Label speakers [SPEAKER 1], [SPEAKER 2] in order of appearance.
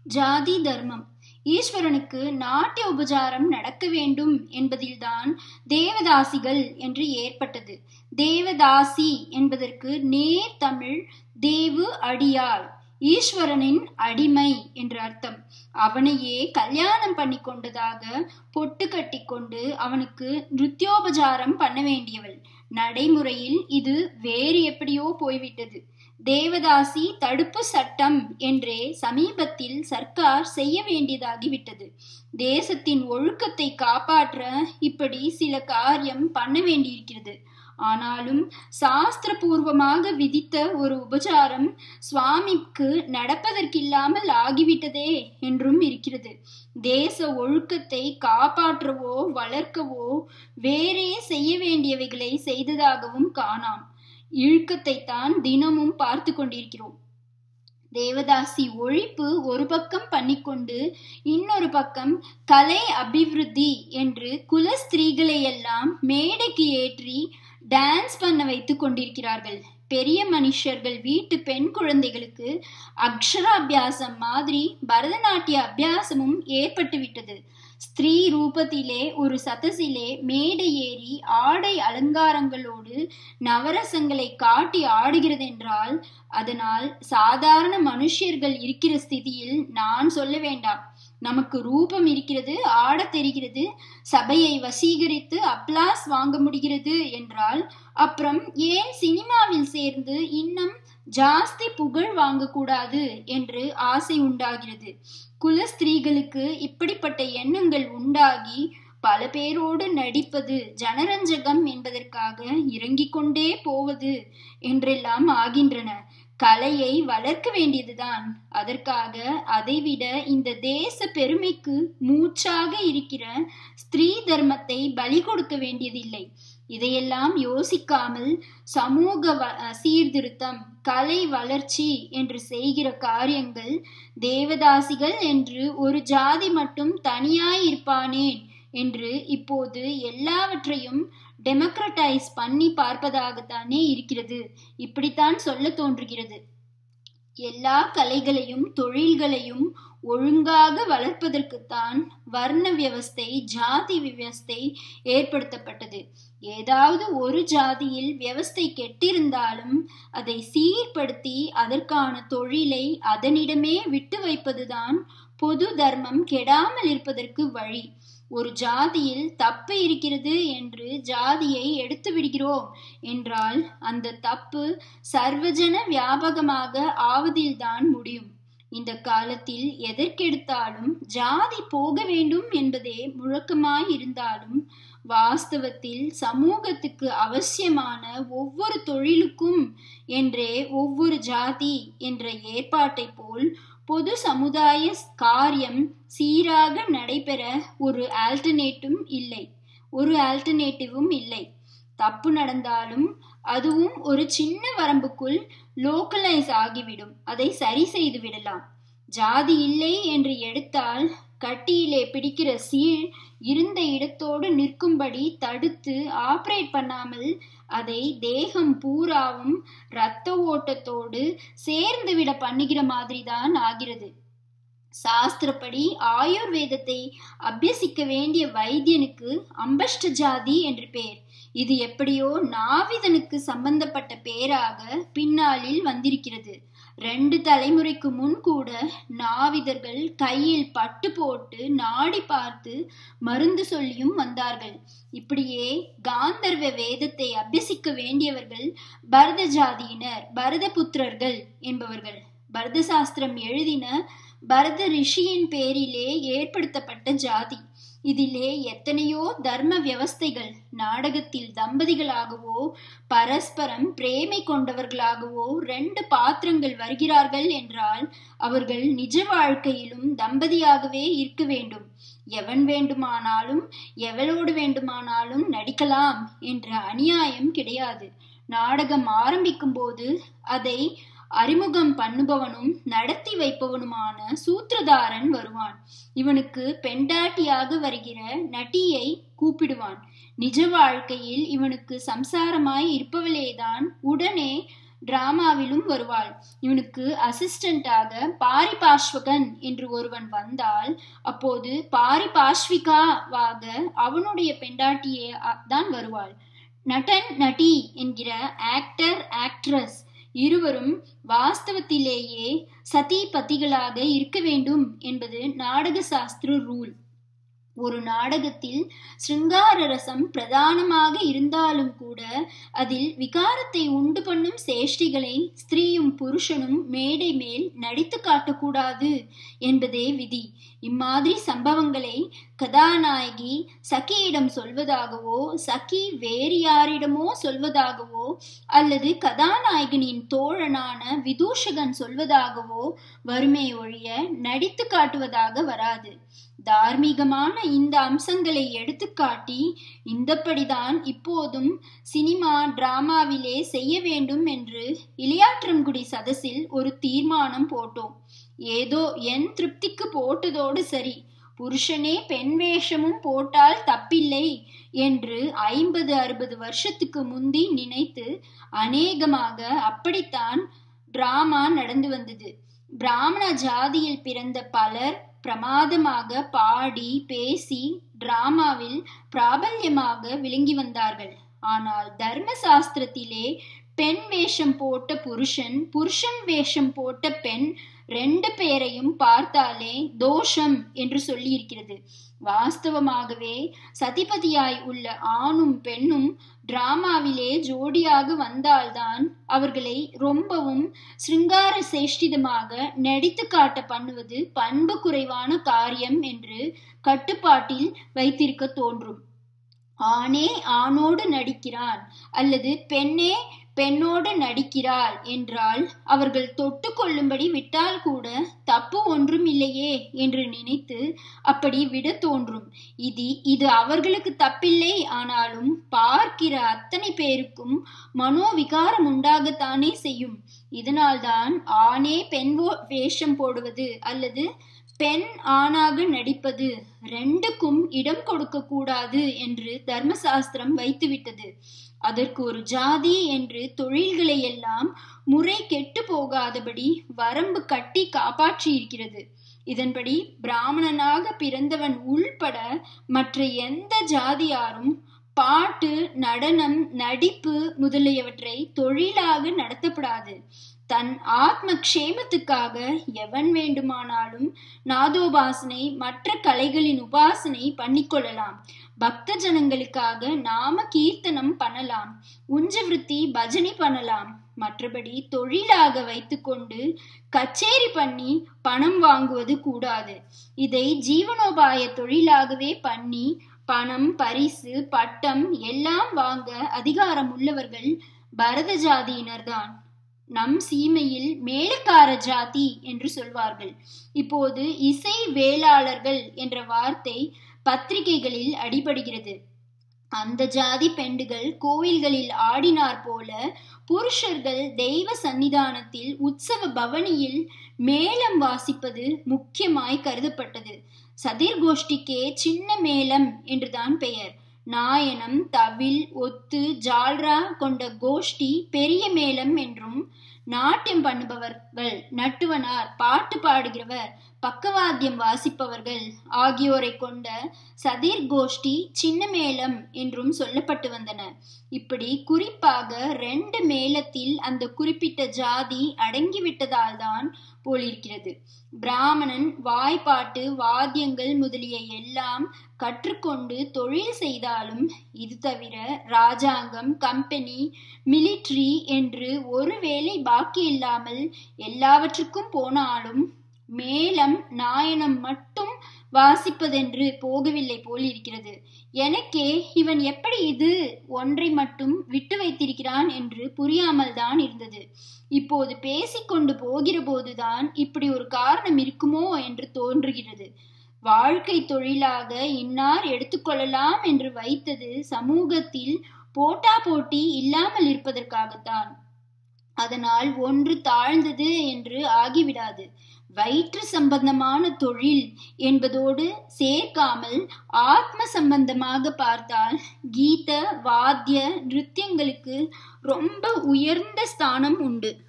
[SPEAKER 1] ஜாதி தர்மம் ஈஸ்வரனுக்கு நாட்டிய உபசாரம் நடக்க வேண்டும் என்பதில்தான் தேவதாசிகள் என்று ஏற்பட்டது தேவதாசி என்பதற்கு நேர் தமிழ் தேவு அடியாள் ஈஸ்வரனின் அடிமை என்று அர்த்தம் அவனையே கல்யாணம் பண்ணி கொண்டதாக பொட்டு கட்டி கொண்டு அவனுக்கு நிருத்தியோபசாரம் பண்ண வேண்டியவள் நடைமுறையில் இது வேறு எப்படியோ போய்விட்டது தேவதாசி தடுப்பு சட்டம் என்றே சமீபத்தில் சர்க்கார் செய்ய வேண்டியதாகிவிட்டது தேசத்தின் ஒழுக்கத்தை காப்பாற்ற இப்படி சில காரியம் பண்ண வேண்டியிருக்கிறது ஆனாலும் சாஸ்திரபூர்வமாக விதித்த ஒரு உபசாரம் சுவாமிக்கு நடப்பதற்கில்லாமல் ஆகிவிட்டதே என்றும் இருக்கிறது தேச ஒழுக்கத்தை காப்பாற்றவோ வளர்க்கவோ வேறே செய்ய வேண்டியவைகளை செய்ததாகவும் காணாம் இழுக்கத்தை தான் தினமும் பார்த்து கொண்டிருக்கிறோம் தேவதாசி ஒழிப்பு ஒரு பக்கம் பண்ணிக்கொண்டு இன்னொரு பக்கம் கலை அபிவிருத்தி என்று குல ஸ்திரீகளை எல்லாம் மேடைக்கு ஏற்றி டான்ஸ் பண்ண வைத்து கொண்டிருக்கிறார்கள் பெரிய மனுஷர்கள் வீட்டு பெண் குழந்தைகளுக்கு அக்ஷராபியாசம் மாதிரி பரதநாட்டிய அபியாசமும் ஏற்பட்டு விட்டது ஸ்திரீ ரூபத்திலே ஒரு சதசிலே மேடை ஏறி ஆடை அலங்காரங்களோடு நவரசங்களை காட்டி ஆடுகிறதென்றால் அதனால் சாதாரண மனுஷர்கள் இருக்கிற ஸ்திதியில் நான் சொல்ல வேண்டாம் நமக்கு ரூபம் இருக்கிறது ஆட தெரிகிறது சபையை வசீகரித்து அப்ளாஸ் வாங்க முடிகிறது என்றால் அப்புறம் ஏன் சினிமாவில் சேர்ந்து இன்னும் ஜாஸ்தி புகழ் வாங்கக்கூடாது என்று ஆசை உண்டாகிறது குல ஸ்திரீகளுக்கு இப்படிப்பட்ட எண்ணங்கள் உண்டாகி பல பேரோடு நடிப்பது ஜனரஞ்சகம் என்பதற்காக இறங்கிக் கொண்டே போவது என்றெல்லாம் ஆகின்றன கலையை வளர்க்க வேண்டியதுதான் அதற்காக அதைவிட இந்த தேச பெருமைக்கு மூச்சாக இருக்கிற ஸ்திரீ தர்மத்தை பலி கொடுக்க வேண்டியதில்லை இதையெல்லாம் யோசிக்காமல் சமூக சீர்திருத்தம் கலை வளர்ச்சி என்று செய்கிற காரியங்கள் தேவதாசிகள் என்று ஒரு ஜாதி மட்டும் தனியாய் இருப்பானேன் என்று இப்போது எல்லாவற்றையும் டெமோக்ரட்டைஸ் பண்ணி பார்ப்பதாகத்தானே இருக்கிறது இப்படித்தான் சொல்ல தோன்றுகிறது எல்லா கலைகளையும் தொழில்களையும் ஒழுங்காக வளர்ப்பதற்குத்தான் வர்ண வியவஸ்தை ஜாதி வியவஸ்தை ஏற்படுத்தப்பட்டது ஏதாவது ஒரு ஜாதியில் வியவஸ்தை கெட்டிருந்தாலும் அதை சீர்படுத்தி அதற்கான தொழிலை அதனிடமே விட்டு வைப்பதுதான் பொது தர்மம் கெடாமல் இருப்பதற்கு வழி ஒரு ஜாதியில் தப்பு இருக்கிறது என்று ஜாதியை எடுத்து விடுகிறோம் என்றால் அந்த தப்பு சர்வஜன வியாபகமாக ஆவதில்தான் முடியும் இந்த காலத்தில் எதற்கெடுத்தாலும் ஜாதி போக வேண்டும் என்பதே முழக்கமாய் இருந்தாலும் வாஸ்தவத்தில் சமூகத்துக்கு அவசியமான ஒவ்வொரு தொழிலுக்கும் என்றே ஒவ்வொரு ஜாதி என்ற ஏற்பாட்டை போல் பொது சமுதாய காரியம் சீராக நடைபெற ஒரு ஆல்டர்னேட்டும் இல்லை ஒரு ஆல்டர்னேட்டிவும் இல்லை தப்பு நடந்தாலும் அதுவும் ஒரு சின்ன வரம்புக்குள் லோக்கலைஸ் ஆகிவிடும் அதை சரி செய்து விடலாம் ஜாதி இல்லை என்று எடுத்தால் கட்டியிலே பிடிக்கிற சீழ் இருந்த இடத்தோடு நிற்கும்படி தடுத்து ஆப்ரேட் பண்ணாமல் அதை தேகம் பூராவும் இரத்த ஓட்டத்தோடு சேர்ந்து விட பண்ணுகிற மாதிரி தான் ஆகிறது சாஸ்திரப்படி ஆயுர்வேதத்தை அபியசிக்க வேண்டிய வைத்தியனுக்கு அம்பஷ்ட ஜாதி என்று பேர் இது எப்படியோ நாவிதனுக்கு சம்பந்தப்பட்ட பேராக பின்னாளில் வந்திருக்கிறது ரெண்டு தலைமுறைக்கு முன் கூட நாவிதர்கள் கையில் பட்டு போட்டு நாடி பார்த்து மருந்து சொல்லியும் வந்தார்கள் இப்படியே காந்தர்வ வேதத்தை அபியசிக்க வேண்டியவர்கள் பரத ஜாதியினர் பரத புத்திரர்கள் என்பவர்கள் பரத சாஸ்திரம் எழுதின பரத ரிஷியின் பேரிலே ஏற்படுத்தப்பட்ட ஜாதி இதிலே எத்தனையோ தர்ம வியவஸ்தைகள் நாடகத்தில் தம்பதிகளாகவோ பரஸ்பரம் பிரேமை கொண்டவர்களாகவோ ரெண்டு பாத்திரங்கள் வருகிறார்கள் என்றால் அவர்கள் நிஜ வாழ்க்கையிலும் தம்பதியாகவே இருக்க வேண்டும் எவன் வேண்டுமானாலும் எவளோடு வேண்டுமானாலும் நடிக்கலாம் என்ற அநியாயம் கிடையாது நாடகம் ஆரம்பிக்கும் போது அதை அறிமுகம் பண்ணுபவனும் நடத்தி வைப்பவனுமான சூத்திரதாரன் வருவான் இவனுக்கு பெண்டாட்டியாக வருகிற நட்டியை கூப்பிடுவான் நிஜ வாழ்க்கையில் இவனுக்கு சம்சாரமாய் இருப்பவளேதான் உடனே டிராமாவிலும் வருவாள் இவனுக்கு அசிஸ்டண்டாக பாரிபாஸ்வகன் என்று ஒருவன் வந்தால் அப்போது பாரிபாஸ்விகாவாக அவனுடைய பெண்டாட்டியே தான் வருவாள் நடன் நடி என்கிற ஆக்டர் ஆக்ட்ரஸ் இருவரும் வாஸ்தவத்திலேயே சதி பதிகளாக இருக்க வேண்டும் என்பது நாடக சாஸ்திர ரூல் ஒரு நாடகத்தில் சிருங்கார ரசம் பிரதானமாக இருந்தாலும் கூட அதில் விகாரத்தை உண்டு பண்ணும் சேஷ்டிகளை ஸ்திரீயும் புருஷனும் மேடை மேல் நடித்து காட்டக்கூடாது என்பதே விதி இம்மாதிரி சம்பவங்களை கதாநாயகி சகியிடம் சொல்வதாகவோ சகி வேறு யாரிடமோ சொல்வதாகவோ அல்லது கதாநாயகனின் தோழனான விதூஷகன் சொல்வதாகவோ வறுமை ஒழிய நடித்து காட்டுவதாக வராது தார்மீகமான இந்த அம்சங்களை எடுத்துக்காட்டி இந்தப்படிதான் இப்போதும் சினிமா டிராமாவிலே செய்ய வேண்டும் என்று இளையாற்றங்குடி சதஸில் ஒரு தீர்மானம் போட்டோம் ஏதோ என் திருப்திக்கு போட்டதோடு சரி புருஷனே பெண் வேஷமும் போட்டால் தப்பில்லை என்று ஐம்பது அறுபது வருஷத்துக்கு முந்தி நினைத்து அநேகமாக அப்படித்தான் டிராமா நடந்து வந்தது பிராமண ஜாதியில் பிறந்த பலர் பிரமாதமாக பாடி பேசி டிராமாவில் பிராபல்யமாக விளங்கி வந்தார்கள் ஆனால் தர்ம சாஸ்திரத்திலே பெண் வேஷம் போட்ட புருஷன் புருஷன் வேஷம் போட்ட பெண் ரெண்டு பேரையும் பார்த்தாலே தோஷம் என்று சொல்லியிருக்கிறது வாஸ்தவமாகவே சதிபதியாய் உள்ள ஆணும் பெண்ணும் டிராமாவிலே ஜோடியாக வந்தால்தான் அவர்களை ரொம்பவும் சிருங்கார சேஷ்டிதமாக நடித்து காட்ட பண்ணுவது பண்பு குறைவான காரியம் என்று கட்டுப்பாட்டில் வைத்திருக்க தோன்றும் ஆணே ஆணோடு நடிக்கிறான் அல்லது பெண்ணே பெண்ணோடு நடிக்கிறாள் என்றால் அவர்கள் தொட்டு கொள்ளும்படி விட்டால் கூட தப்பு ஒன்றும் இல்லையே என்று நினைத்து அப்படி விட தோன்றும் இது இது அவர்களுக்கு தப்பில்லை ஆனாலும் பார்க்கிற அத்தனை பேருக்கும் மனோவிகாரம் உண்டாகத்தானே செய்யும் இதனால்தான் ஆணே பெண் வேஷம் போடுவது அல்லது பெண் ஆணாக நடிப்பது ரெண்டுக்கும் இடம் கொடுக்க கூடாது என்று தர்மசாஸ்திரம் வைத்துவிட்டது அதற்கு ஒரு ஜாதி என்று தொழில்களை எல்லாம் முறை கெட்டு போகாதபடி வரம்பு கட்டி காப்பாற்றி இருக்கிறது இதன்படி பிராமணனாக பிறந்தவன் உள்பட மற்ற எந்த ஜாதியாரும் பாட்டு நடனம் நடிப்பு முதலியவற்றை தொழிலாக நடத்தப்படாது தன் ஆத்ம க்ஷேமத்துக்காக எவன் வேண்டுமானாலும் நாதோபாசனை மற்ற கலைகளின் உபாசனை பண்ணிக்கொள்ளலாம் பக்த ஜனங்களுக்காக நாம கீர்த்தனம் பண்ணலாம் உஞ்சவிருத்தி பஜனை பண்ணலாம் மற்றபடி தொழிலாக வைத்துக்கொண்டு கச்சேரி பண்ணி பணம் வாங்குவது கூடாது இதை ஜீவனோபாய தொழிலாகவே பண்ணி பணம் பரிசு பட்டம் எல்லாம் வாங்க அதிகாரம் உள்ளவர்கள் பரத ஜாதியினர்தான் நம் சீமையில் மேலக்கார ஜாதி என்று சொல்வார்கள் இப்போது இசை வேளாளர்கள் என்ற வார்த்தை பத்திரிகைகளில் அடிபடுகிறது அந்த ஜாதி பெண்டுகள் கோவில்களில் ஆடினார் போல புருஷர்கள் தெய்வ சன்னிதானத்தில் உற்சவ பவனியில் மேளம் வாசிப்பது முக்கியமாய் கருதப்பட்டது சதிர்கோஷ்டிக்கே சின்ன மேளம் என்றுதான் பெயர் நாயனம் தவில் ஒத்து ஜால்ரா கொண்ட கோஷ்டி பெரிய மேளம் என்றும் நாட்டியம் பண்ணுபவர்கள் நட்டுவனார் பாட்டு பாடுகிறவர் பக்கவாத்தியம் வாசிப்பவர்கள் ஆகியோரை கொண்ட சதீர் கோஷ்டி சின்ன மேளம் என்றும் சொல்லப்பட்டு வந்தன இப்படி குறிப்பாக ரெண்டு மேளத்தில் அந்த குறிப்பிட்ட ஜாதி அடங்கிவிட்டதால் தான் போலிருக்கிறது பிராமணன் வாய்ப்பாட்டு வாத்தியங்கள் முதலிய எல்லாம் கற்றுக்கொண்டு தொழில் செய்தாலும் இது தவிர ராஜாங்கம் கம்பெனி மிலிட்ரி என்று ஒரு வேலை பாக்கி இல்லாமல் எல்லாவற்றுக்கும் போனாலும் மேலம் நாயனம் மட்டும் வாசிப்பதென்று போகவில்லை போல் இருக்கிறது எனக்கே இவன் எப்படி இது ஒன்றை மட்டும் விட்டு வைத்திருக்கிறான் என்று புரியாமல் தான் இருந்தது இப்போது பேசிக்கொண்டு போகிற போதுதான் இப்படி ஒரு காரணம் இருக்குமோ என்று தோன்றுகிறது வாழ்க்கை தொழிலாக இன்னார் எடுத்துக்கொள்ளலாம் என்று வைத்தது சமூகத்தில் போட்டா போட்டி இல்லாமல் இருப்பதற்காகத்தான் அதனால் ஒன்று தாழ்ந்தது என்று ஆகிவிடாது வயிற்று சம்பந்தமான தொழில் என்பதோடு சேர்க்காமல் ஆத்ம சம்பந்தமாக பார்த்தால் கீத வாத்திய நிருத்தியங்களுக்கு ரொம்ப உயர்ந்த ஸ்தானம் உண்டு